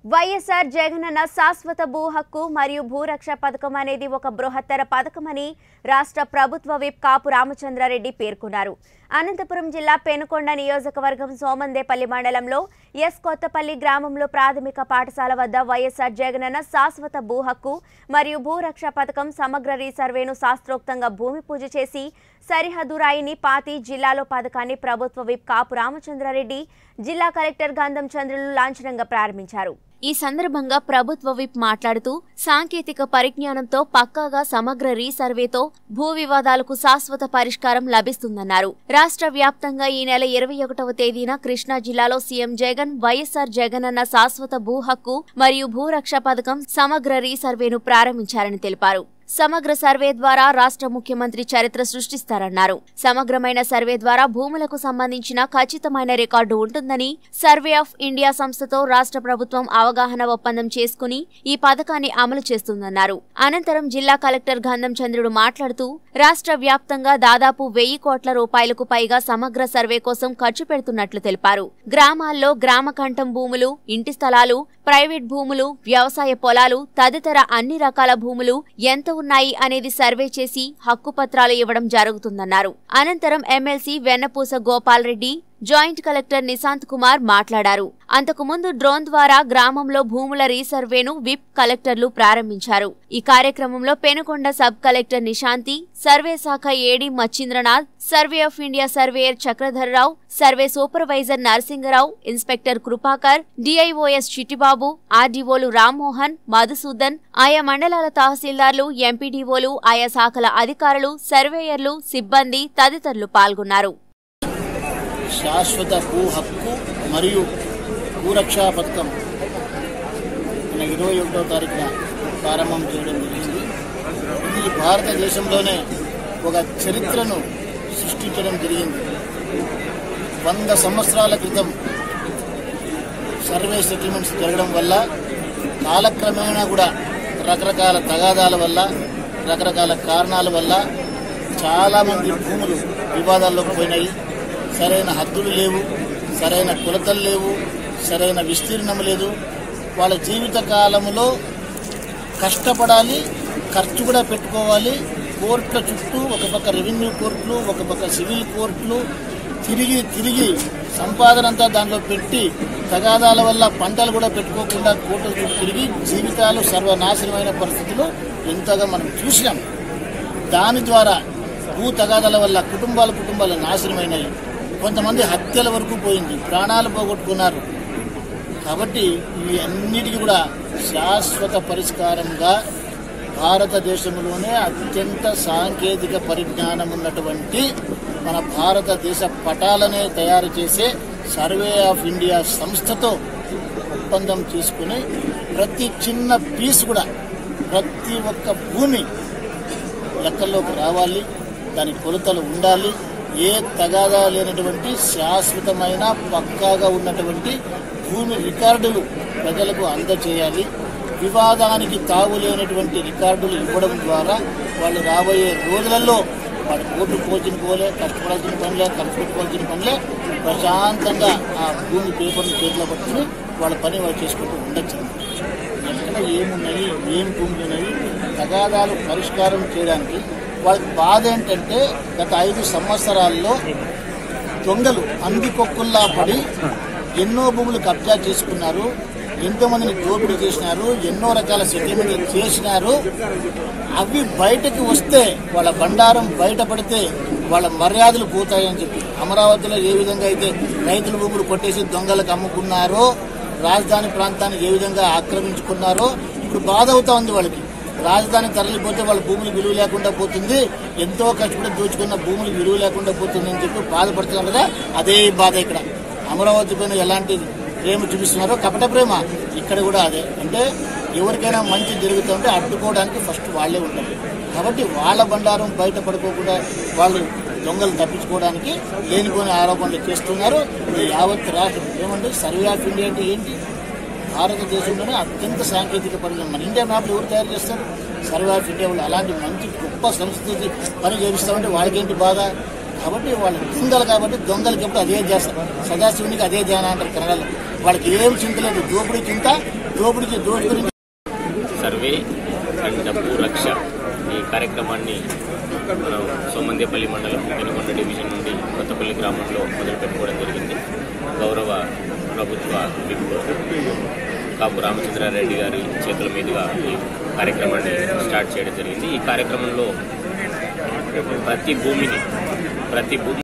వైఎస్ఆర్ జగనన్న శాశ్వత భూ హక్కు మరియు భూరక్ష పథకం అనేది ఒక బృహత్తర పథకమని రాష్ట్ర ప్రభుత్వ విప్ కాపు రామచంద్రారెడ్డి పేర్కొన్నారు అనంతపురం జిల్లా పెనుకొండ నియోజకవర్గం సోమందేపల్లి మండలంలో ఎస్ కొత్తపల్లి గ్రామంలో ప్రాథమిక పాఠశాల వద్ద వైఎస్ఆర్ జగనన్న శాశ్వత భూ హక్కు మరియు భూరక్ష పథకం సమగ్ర రీసర్వేను శాస్త్రోక్తంగా భూమి పూజ చేసి సరిహద్దు రాయిని పాతి జిల్లాలో పథకాన్ని ప్రభుత్వ విప్ కాపు రామచంద్రారెడ్డి జిల్లా కలెక్టర్ గంధం చంద్రులు లాంఛనంగా ప్రారంభించారు ఈ సందర్భంగా ప్రభుత్వ విప్ మాట్లాడుతూ సాంకేతిక పరిజ్ఞానంతో పక్కాగా సమగ్ర రీసర్వేతో భూ వివాదాలకు శాశ్వత పరిష్కారం లభిస్తుందన్నారు రాష్ట్ర వ్యాప్తంగా ఈ నెల ఇరవై ఒకటవ తేదీన కృష్ణా జిల్లాలో సీఎం జగన్ వైఎస్ఆర్ జగన్ అన్న శాశ్వత భూ హక్కు మరియు భూరక్ష పథకం సమగ్ర రీసర్వేను ప్రారంభించారని తెలిపారు సమగ్ర సర్వే ద్వారా రాష్ట్ర ముఖ్యమంత్రి చరిత్ర సృష్టిస్తారన్నారు సమగ్రమైన సర్వే ద్వారా భూములకు సంబంధించిన ఖచ్చితమైన రికార్డు ఉంటుందని సర్వే ఆఫ్ ఇండియా సంస్థతో రాష్ట్ర ప్రభుత్వం అవగాహన ఒప్పందం చేసుకుని ఈ పథకాన్ని అమలు చేస్తుందన్నారు అనంతరం జిల్లా కలెక్టర్ గంధం చంద్రుడు మాట్లాడుతూ రాష్ట్ర వ్యాప్తంగా దాదాపు వెయ్యి కోట్ల రూపాయలకు పైగా సమగ్ర సర్వే కోసం ఖర్చు పెడుతున్నట్లు తెలిపారు గ్రామాల్లో గ్రామ కంఠం భూములు ఇంటి స్థలాలు ప్రైవేట్ భూములు వ్యవసాయ పొలాలు తదితర అన్ని రకాల భూములు ఎంత ఉన్నాయి అనేది సర్వే చేసి హక్కు పత్రాలు ఇవ్వడం జరుగుతుందన్నారు అనంతరం MLC Vennapusa Gopal Reddy joint collector Nishant Kumar మాట్లాడారు అంతకుముందు డ్రోన్ ద్వారా గ్రామంలో భూముల రీసర్వేను విప్ కలెక్టర్లు ప్రారంభించారు ఈ కార్యక్రమంలో Penukonda sub collector Nishanti survey శాఖ AD Machhindranath survey of India surveyor Chakradhar Rao survey supervisor Narasinga Rao inspector Kripakar DIOS Chittibabu ఆర్డీఓలు రామ్మోహన్ మధుసూదన్ ఆయా మండలాల తహసీల్దార్లు ఎంపీడీఓలు ఆయా శాఖల అధికారులు సర్వేయర్లు సిబ్బంది తదితరులు పాల్గొన్నారు శాశ్వత భూ హక్కు మరియు భూరక్షా పథకం మన ఇరవై ఒకటో తారీఖున ప్రారంభం చేయడం జరిగింది ఇది భారతదేశంలోనే ఒక చరిత్రను సృష్టించడం జరిగింది వంద సంవత్సరాల క్రితం సర్వే సెటిల్మెంట్స్ జరగడం వల్ల కాలక్రమేణా కూడా రకరకాల తగాదాల వల్ల రకరకాల కారణాల వల్ల చాలామంది భూములు వివాదాల్లోకి పోయినాయి సరైన హద్దులు లేవు సరైన కొలతలు లేవు సరైన విస్తీర్ణం లేదు వాళ్ళ జీవిత కాలంలో కష్టపడాలి ఖర్చు కూడా పెట్టుకోవాలి కోర్టుల చుట్టూ ఒక పక్క రెవెన్యూ కోర్టులు ఒక పక్క సివిల్ కోర్టులు తిరిగి తిరిగి సంపాదన అంతా దాంట్లో పెట్టి తగాదాల వల్ల పంటలు కూడా పెట్టుకోకుండా కోర్టుల చుట్టూ తిరిగి జీవితాలు సర్వనాశనమైన పరిస్థితులు ఎంతగా మనం చూసినాం దాని ద్వారా భూ తగాదాల వల్ల కుటుంబాల కుటుంబాలు నాశనమైనాయి కొంతమంది హత్యల వరకు పోయింది ప్రాణాలు పోగొట్టుకున్నారు కాబట్టి ఈ అన్నిటికీ కూడా శాశ్వత పరిష్కారంగా భారతదేశంలోనే అత్యంత సాంకేతిక పరిజ్ఞానం ఉన్నటువంటి మన భారతదేశ పటాలనే తయారు చేసే సర్వే ఆఫ్ ఇండియా సంస్థతో ఒప్పందం చేసుకుని ప్రతి చిన్న పీస్ కూడా ప్రతి ఒక్క భూమి లెక్కల్లోకి రావాలి దాని కొలతలు ఉండాలి ఏ తగాదా లేనటువంటి శాశ్వతమైన పక్కాగా ఉన్నటువంటి భూమి రికార్డులు ప్రజలకు అందజేయాలి వివాదానికి తావు లేనటువంటి రికార్డులు ఇవ్వడం ద్వారా వాళ్ళు రాబోయే రోజులలో వాడు కోర్టు పోల్చిన పోలే కష్టపడాల్సిన పనిలే ఖర్చు పెట్టుకోవాల్సిన పనిలే ప్రశాంతంగా ఆ భూమి పేపర్ని చేతిలో పట్టుకుని వాళ్ళ పని వాళ్ళు చేసుకుంటూ ఉండొచ్చు ఎక్కడ ఏమున్నాయి ఏం భూములు ఉన్నాయి తగాదాలు పరిష్కారం చేయడానికి వాళ్ళకి బాధ ఏంటంటే గత ఐదు సంవత్సరాల్లో దొంగలు అందికొక్కుల్లా పడి ఎన్నో భూములు కబ్జా చేసుకున్నారు ఎంతో మందిని దోపిడీ చేసినారు ఎన్నో రకాల సెటిల్మెంట్లు చేసినారు అవి బయటకు వస్తే వాళ్ళ బండారం బయటపడితే వాళ్ళ మర్యాదలు పోతాయని చెప్పి అమరావతిలో ఏ విధంగా అయితే రైతుల భూములు కొట్టేసి దొంగలకు అమ్ముకున్నారో రాజధాని ప్రాంతాన్ని ఏ విధంగా ఆక్రమించుకున్నారో ఇప్పుడు బాధ అవుతా ఉంది వాళ్ళకి రాజధాని తరలిపోతే వాళ్ళ భూములు విలువ లేకుండా పోతుంది ఎంతో కష్టపడి దోచుకున్న భూములు విలువ లేకుండా పోతుంది అని చెప్పి బాధపడుతున్నారు కదా అదే బాధ ఇక్కడ అమరావతి పైన ఎలాంటి ప్రేమ చూపిస్తున్నారో కపట ప్రేమ ఇక్కడ కూడా అదే అంటే ఎవరికైనా మంచి జరుగుతుంటే అడ్డుకోవడానికి ఫస్ట్ వాళ్ళే ఉంటారు కాబట్టి వాళ్ళ బండారం బయట పడుకోకుండా వాళ్ళు దొంగలు తప్పించుకోవడానికి లేనిపోని ఆరోపణలు చేస్తున్నారు ఇది యావత్ రాష్ట్రం ఏమంటే సర్వే ఆఫ్ ఇండియా అంటే ఏంటి భారతదేశంలోనే అత్యంత సాంకేతిక పరిజ్ఞానం మన ఇండియా మ్యాప్లు ఎవరు తయారు చేస్తారు సర్వే ఆఫ్ ఇండియా వాళ్ళు అలాంటి మంచి గొప్ప సంస్కృతి పని చేపిస్తామంటే వాళ్ళకేంటి బాధ కాబట్టి వాళ్ళు దొంగలు కాబట్టి దొంగలకి ఎప్పుడు అదే చేస్తారు సదాశివునికి అదే ధ్యానం అంటారు కన్నడలో వాళ్ళకి ఏం చింత లేదు దోపిడీ చింత దోపిడీకి దోపిడీ సర్వే అండ్ డబ్బు రక్ష ఈ కార్యక్రమాన్ని మనం సోమందేపల్లి మండలం పెనుకొండ డివిజన్ నుండి కొత్తపల్లి గ్రామంలో మొదలు పెట్టుకోవడం జరిగింది గౌరవ ప్రభుత్వ విప్ కాపు రామచంద్రారెడ్డి గారి చేతుల మీదుగా ఈ కార్యక్రమాన్ని స్టార్ట్ చేయడం జరిగింది ఈ కార్యక్రమంలో ప్రతి భూమిని ప్రతి భూమి